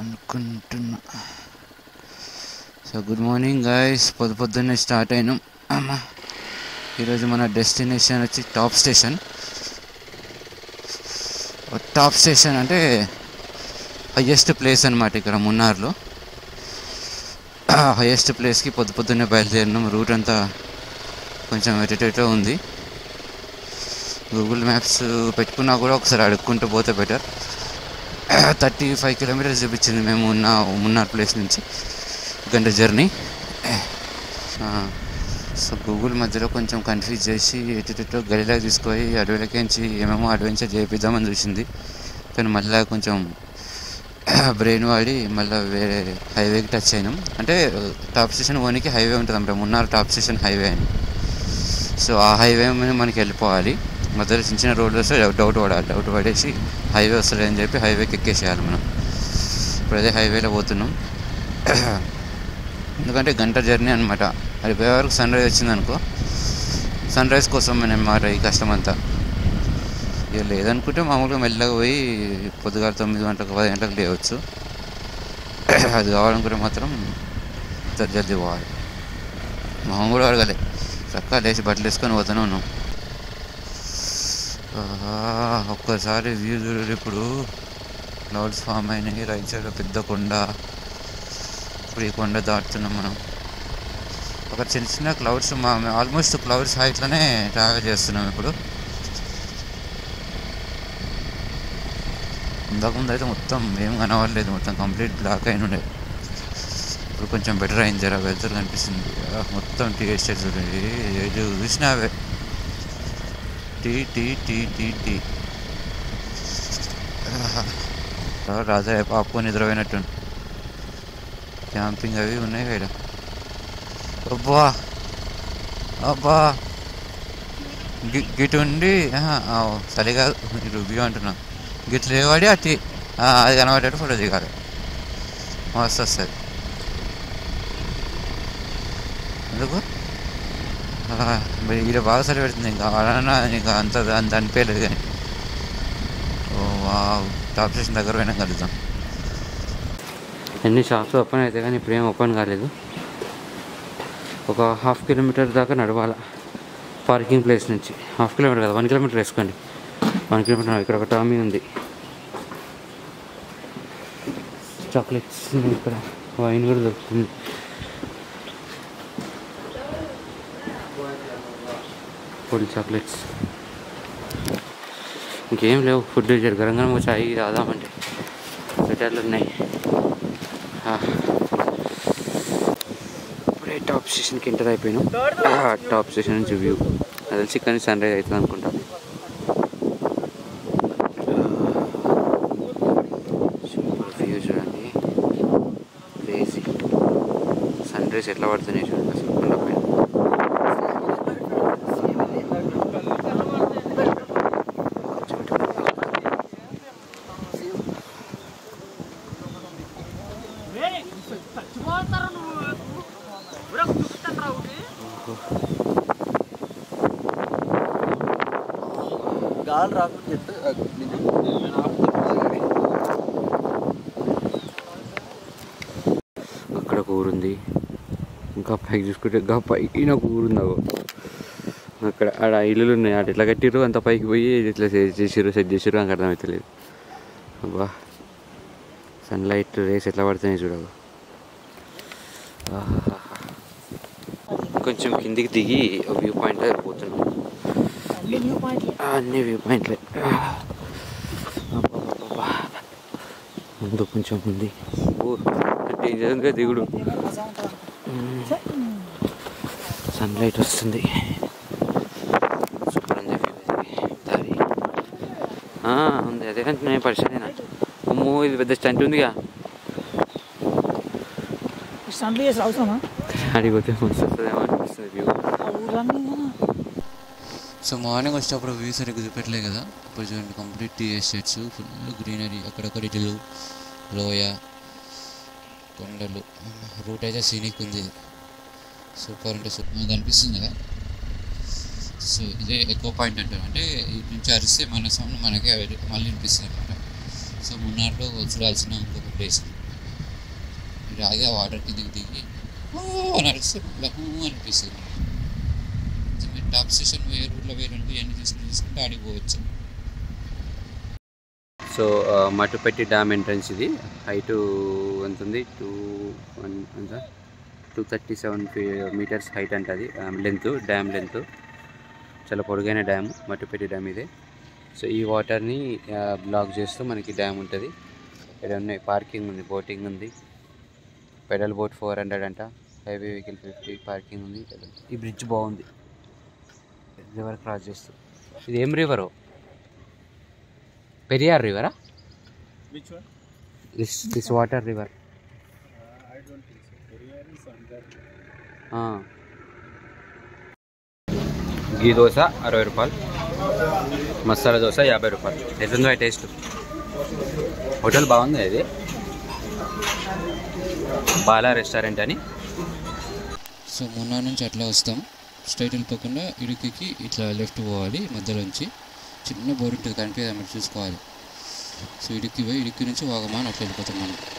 అనుకుంటున్నా so good morning guys పొద్దు పొద్దున్నే స్టార్ట్ అయినాం అమ్మా ఈరోజు మన డెస్టినేషన్ వచ్చి టాప్ స్టేషన్ టాప్ స్టేషన్ అంటే హయ్యెస్ట్ ప్లేస్ అనమాట ఇక్కడ మున్నార్లో హయ్యెస్ట్ ప్లేస్కి పొద్దు పొద్దున్నే బయలుదేరినాం రూట్ అంతా కొంచెం ఎటెటో ఉంది గూగుల్ మ్యాప్స్ పెట్టుకున్నా కూడా ఒకసారి అడుక్కుంటూ పోతే బెటర్ థర్టీ ఫైవ్ కిలోమీటర్స్ చూపించింది మేము ఉన్న మున్నార్ ప్లేస్ నుంచి గంట జర్నీ సో గూగుల్ మధ్యలో కొంచెం కన్ఫ్యూజ్ చేసి ఎటుటో గడిలోకి తీసుకొని అడవిలోకించి ఏమేమో అడ్వెంచర్ చేపిద్దామని చూసింది కానీ మళ్ళీ కొంచెం బ్రెయిన్ వాడి మళ్ళీ వేరే హైవేకి టచ్ అయినాం అంటే టాప్ స్టేషన్ పోనీకి హైవే ఉంటుంది అన్నమాట మున్నార్ టాప్ స్టేషన్ హైవే అని సో ఆ హైవే మీద మనకి వెళ్ళిపోవాలి మధ్యలో చిన్న చిన్న రోడ్లు వస్తే డౌట్ పడాలి డౌట్ పడేసి హైవే వస్తుంది అని చెప్పి హైవేకి ఎక్కేసేయాలి మనం ఇప్పుడు అదే హైవేలో పోతున్నాం ఎందుకంటే గంట జర్నీ అనమాట అది పోయే వరకు సన్ రైజ్ వచ్చింది అనుకో సన్ రైజ్ కోసం అనమాట ఈ కష్టం అంతా ఇక లేదనుకుంటే మామూలుగా మెల్లగా పోయి పొద్దుగాల తొమ్మిది గంటలకు పది గంటలకు లేవచ్చు అది కావాలనుకుంటే మాత్రం జర జల్దీ పోవాలి మామ కూడా అడగలే చక్కగా లేచి బట్టలు వేసుకొని పోతూనే ఉన్నాం ఆహా, ఒక్కసారి వ్యూ చూడరు ఇప్పుడు క్లౌడ్స్ ఫామ్ అయినాయి రైట్ సైడ్ పెద్ద కొండ ఇప్పుడు ఈ కొండ దాటుతున్నాం మనం ఒక చిన్న చిన్న క్లౌడ్స్ మా ఆల్మోస్ట్ క్లౌడ్స్ హైట్లోనే ట్రావెల్ చేస్తున్నాం ఇప్పుడు ఇంతకుముందు అయితే మొత్తం ఏం కనవట్లేదు మొత్తం కంప్లీట్ బ్లాక్ అయిన ఉండే ఇప్పుడు కొంచెం బెటర్ అయింది జర వెళ్తారు కనిపిస్తుంది ఆ, మొత్తం టీ ఎస్టేట్ చూడండి ఏది చూసినా అవే tea tea tea tea tea ఆహా. ఆ, రాజా పాపు నిద్రపోయినట్టు క్యాంపింగ్ అవి ఉన్నాయి ఇక్కడ అబ్బా అబ్బా గి- గిటు ఉండి ఆహా, ఆ, చలి కాదు రుబీ అంటున్నా గిట్లు లేవాడి అట్టి ఆ, అది కనబడేటట్టు ఫోటో దిగాలి మస్తు వస్తుంది ఎందుకు ఇక్కడ బాగా సరి పెడుతుంది ఇంకా ఆడన్నా ఇంకా అంత అంత అనిపించలేదు కానీ ఓ వా టాప్ స్టేషన్ దగ్గర పోయినా కలుద్దాం అన్ని షాప్స్ ఓపెన్ అయితే కానీ ఇప్పుడు ఏం ఓపెన్ కాలేదు ఒక హాఫ్ కిలోమీటర్ దాకా నడవాల పార్కింగ్ ప్లేస్ నుంచి హాఫ్ కిలోమీటర్ కదా వన్ కిలోమీటర్ వేసుకోండి వన్ కిలోమీటర్ ఇక్కడ ఒక టామీ ఉంది చాక్లెట్స్ ఉన్నాయి ఇక్కడ వైన్ కూడా దొరుకుతుంది ఫుల్ చాక్లెట్స్ ఇంకేం లేవు ఫుడ్ గరం గరం చాయ్ తాదామంటే బెటర్లు ఉన్నాయి ఆ. ఇప్పుడే టాప్ స్టేషన్కి ఎంటర్ అయిపోయినాం ఆ, టాప్ స్టేషన్ నుంచి వ్యూ అది తెలిసి కానీ సన్ రైజ్ అవుతుంది అనుకుంటా సూపర్ వ్యూ చూడండి క్రేజీ సన్ రైజ్ ఎట్లా పడుతున్నాయి చూడండి అసలు కొండపైన కొంచెం ఇటు పక్కకు. గాలి రాకుండా చెప్తే నేను ఆపుతాను. అక్కడ ఒక ఊరుంది ఇంకా పైకి చూసుకుంటే ఇంకా పైన ఒక ఊరుంది అగో అక్కడ ఆడ ఇల్లులు ఉన్నాయి ఆడ ఎట్లా కట్టిర్రు అంత పైకి పోయి ఇట్లా చే- చేసిర్రు సెట్ చేసిర్రు నాకు అర్థమవుతలేదు అబ్బా సన్లైట్ రేస్ ఎట్లా పడుతున్నాయి చూడవు కొంచెం కిందికి దిగి వ్యూ పాయింట్ పోతున్నాం ఆ, అన్ని వ్యూ పాయింట్లే అబ్బబ్బబ్బబ్బా. ముందు కొంచెం ఉంది ఓ డేంజర్గా దిగుడు సన్లైట్ వస్తుంది సూపర్ ఉంది view ఇది. దారి ఆ, ఉంది అదే అంటే నేను పరిచయం అమ్మో ఇది పెద్ద స్టంట్ ఉందిగా స్టంట్లు చేసి అవసరమా అడిగిపోతే మస్తు వస్తుందేమో అనిపిస్తుంది వ్యూ ఆ ఊరన్నీ సో మార్నింగ్ వచ్చేటప్పుడు వ్యూ సరిగ్గా చూపెట్టలే కదా ఇప్పుడు చూడండి complete tea estates full greenery అక్కడక్కడ ఇటులు లోయ కొండలు రూట్ అయితే సీనిక్ ఉంది సూపర్ అంటే సూపర్ అనిపిస్తుంది కదా సో ఇదే ఎక్కువ పాయింట్ అంటారు అంటే ఇటు నుంచి అరిస్తే మన సౌండ్ మనకే అవి మళ్ళీ వినిపిస్తుంది అనమాట సో మున్నార్లో చూడాల్సిన ఇంకొక ప్లేస్ ఇక్కడ ఆగి ఆ వాటర్ కిందికి దిగి "ఓ" నడిస్తే లహూ అనిపిస్తుంది మీరు టాప్ స్టేషన్ పోయే రూట్లో పోయారనుకో ఇవన్నీ తీసుకుని తీసుకుంటే ఆడికి పోవచ్చు సో ఆ, మట్టుపెట్టి డ్యామ్ ఎంట్రన్స్ ఇది హైట్ ఎంత ఉంది టూ వన్ ఎంత two thirty seven metres height అంట అది లెంత్ డ్యామ్ లెంత్ చాలా పొడుగైన డ్యామ్ మట్టుపెట్టి డ్యామ్ ఇదే సో ఈ వాటర్ని బ్లాక్ చేస్తూ మనకి డ్యామ్ ఉంటుంది ఇక్కడ ఉన్నాయి పార్కింగ్ ఉంది బోటింగ్ ఉంది పెడల్ బోట్ ఫోర్ హండ్రెడ్ అంట హైవే వెహికల్ ఫిఫ్టీ పార్కింగ్ ఉంది ఈ బ్రిడ్జ్ బాగుంది రివర్ క్రాస్ చేస్తూ ఇది ఏం రివరు పెరియార్ రివరా Which one? This this water river Uh, I don't think so. Korea is under. గీ దోశ అరవై రూపాయలు మసాలా దోశ యాభై రూపాయలు ఎట్లుందో టేస్ట్ హోటల్ బాగుంది ఇది బాలా రెస్టారెంట్ అని సో మొన్న నుంచి అట్లా వస్తాం స్ట్రైట్ వెళ్ళిపోకుండా ఇడుక్కి ఇట్లా లెఫ్ట్ పోవాలి మధ్యలోంచి చిన్న బోర్ ఉంటుంది కనిపించదు అన్నట్టు చూసుకోవాలి సో ఇడుక్కి పోయి ఇడుక్కి నుంచి వాగమాన్ అట్లా వెళ్ళిపోతాం మనం